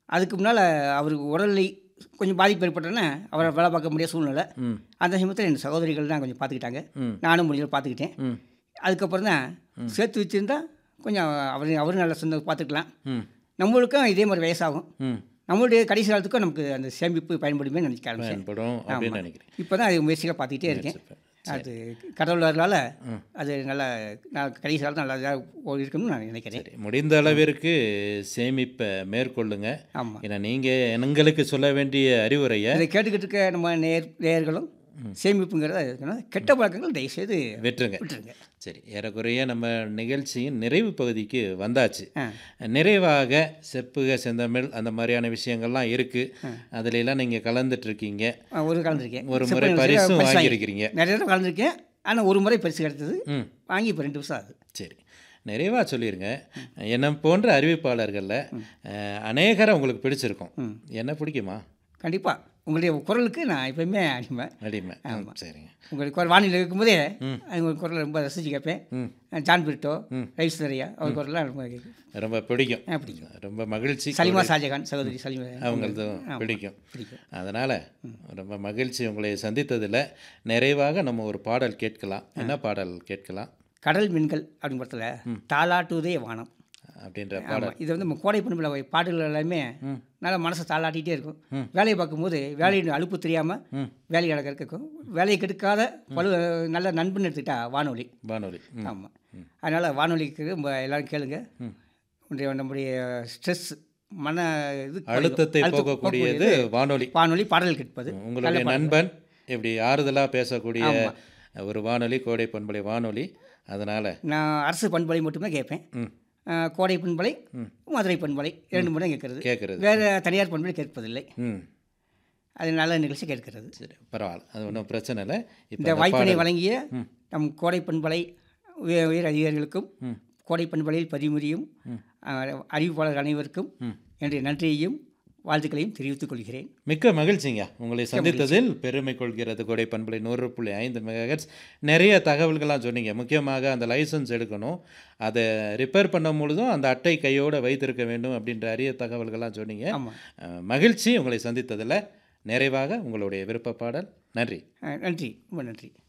அதுக்கு முன்னால் அவருக்கு உடல்நிலை கொஞ்சம் பாதிப்பு ஏற்பட்டோன்னே அவரை வேலை பார்க்க முடியாத சூழ்நிலை ம் அந்த சமயத்தில் என் சகோதரிகள் தான் கொஞ்சம் பார்த்துக்கிட்டாங்க ம். நானும் முடிஞ்ச பார்த்துக்கிட்டேன் ம் அதுக்கப்புறம் தான் சேர்த்து வச்சுருந்தா கொஞ்சம் அவர் அவரும் நல்லா சொந்த பார்த்துக்கலாம் ம் நம்மளுக்கும் இதே மாதிரி வயசாகும் ம் நம்மளுடைய கடைசி காலத்துக்கும் நமக்கு அந்த சேமிப்பு பயன்படுமே நினைக்க ஆரம்பிச்சேன் பயன்படும் அப்படின்னு நினைக்கிறேன் இப்போ தான் அது முயற்சிகளை பார்த்துக்கிட்டே இருக்கேன் அது கடவுள் வரலால அது நல்லா நான் கடைசி காலத்தில் நல்லா இதாக இருக்கணும்னு நான் நினைக்கிறேன் சரி முடிந்த அளவிற்கு சேமிப்பை மேற்கொள்ளுங்க ஆமாம் ஏன்னா நீங்கள் எங்களுக்கு சொல்ல வேண்டிய அறிவுரையை இதை கேட்டுக்கிட்டு இருக்க நம்ம நேர் நேயர்களும் சேமிப்புங்கிறத இருக்கணும் கெட்ட பழக்கங்கள் தயவுசெய்து வெற்றுங்க விட்டுருங்க சரி ஏறக்குறைய நம்ம நிகழ்ச்சியின் நிறைவு பகுதிக்கு வந்தாச்சு ஆ. நிறைவாக செப்புக செந்தமிழ் அந்த மாதிரியான விஷயங்கள்லாம் இருக்குது அதுல எல்லாம் நீங்கள் கலந்துட்ருக்கீங்க ஆ, ஒரு கலந்துருக்கேன் ஒரு செப்பு முறை நிகழ்ச்சியில பரிசும் பரிசு வாங்கியிருக்கிறீங்க நிறைய தடவை கலந்துருக்கேன் ஆனால் ஒரு முறை பரிசு கிடைத்தது ம் வாங்கி இப்போ ரெண்டு வருஷம் ஆகுது சரி நிறைவாக சொல்லிடுங்க என்ன போன்ற அறிவிப்பாளர்களில் அநேகரை உங்களுக்கு பிடிச்சிருக்கும் என்ன பிடிக்குமா கண்டிப்பாக உங்களுடைய குரலுக்கு நான் எப்பயுமே அடிமை அடிமை ம், சரிங்க உங்களுடைய குரல் வானிலை இருக்கும்போதே உங்கள் குரலை ரொம்ப ரசித்து கேட்பேன் ம். ஜான் பிரிட்டோ ரைஸ் நிறையா அவர் குரலாம் ரொம்ப ரொம்ப பிடிக்கும் ஆ, பிடிக்கும் ரொம்ப மகிழ்ச்சி சலிமா ஷாஜகான் சகோதரி சலிமா அவங்களதும் பிடிக்கும் பிடிக்கும் அதனால் ரொம்ப மகிழ்ச்சி உங்களை சந்தித்ததில் நிறைவாக நம்ம ஒரு பாடல் கேட்கலாம் என்ன பாடல் கேட்கலாம் கடல் மீன்கள் அப்படிங்கிற படத்தில் தாலாட்டுதே வானம் அப்படின்ற பாடல் ஆமாம் இது வந்து நம்ம கோடை பண்பில் பாடல்கள் எல்லாமே நல்லா மனசை தாளாட்டிகிட்டே இருக்கும் வேலையை பார்க்கும்போது வேலையின் அலுப்பு தெரியாமல் வேலையை நடக்க இருக்கும் வேலையை கெடுக்காத பழு நல்ல நண்பன் எடுத்துக்கிட்டா வானொலி வானொலி ம். ஆமாம் அதனால் வானொலிக்கு நம்ம எல்லாரும் கேளுங்க உடைய நம்முடைய ஸ்ட்ரெஸ் மன இது அழுத்தத்தை அழுத்தம் போகக்கூடியது வானொலி வானொலி பாடல் கேட்பது உங்களுடைய நண்பன் இப்படி ஆறுதலாக பேசக்கூடிய ஒரு வானொலி கோடை பண்பலை வானொலி அதனால் நான் அரசு பண்பலை மட்டுமே கேட்பேன் ம் அஹ், கோடை பண்பலை மதுரை பண்பலை இரண்டு மட்டும் கேட்கறது கேட்குறது வேறு தனியார் பண்பலை கேட்பதில்லை ம் அது நல்ல நிகழ்ச்சி கேட்கிறது சரி பரவாயில்ல அது ஒன்றும் பிரச்சனை இல்லை இந்த இப்போ வாய்ப்பினை வழங்கிய நம் கோடை பண்பலை உய- உயர் அதிகாரிகளுக்கும் கோடை பண்பலையில் பதிமுறியும் அஹ், அறிவிப்பாளர் அனைவருக்கும் என்னுடைய நன்றியையும் வாழ்த்துக்களையும் தெரிவித்துக் கொள்கிறேன் மிக்க மகிழ்ச்சிங்க உங்களை சந்தித்ததில் பெருமை கொள்கிறது கொடை பண்பலை நூறு புள்ளி ஐந்து மெகாஹெட்ஸ் நிறைய தகவல்கள்லாம் சொன்னீங்க முக்கியமாக அந்த லைசன்ஸ் எடுக்கணும் அதை ரிப்பேர் பண்ணும் பொழுதும் அந்த அட்டை கையோடு வைத்திருக்க வேண்டும் அப்படின்ற அரிய தகவல்கள்லாம் சொன்னீங்க ஆமாம் அஹ், மகிழ்ச்சி உங்களை சந்தித்ததில் நிறைவாக உங்களுடைய விருப்ப பாடல் நன்றி நன்றி ரொம்ப நன்றி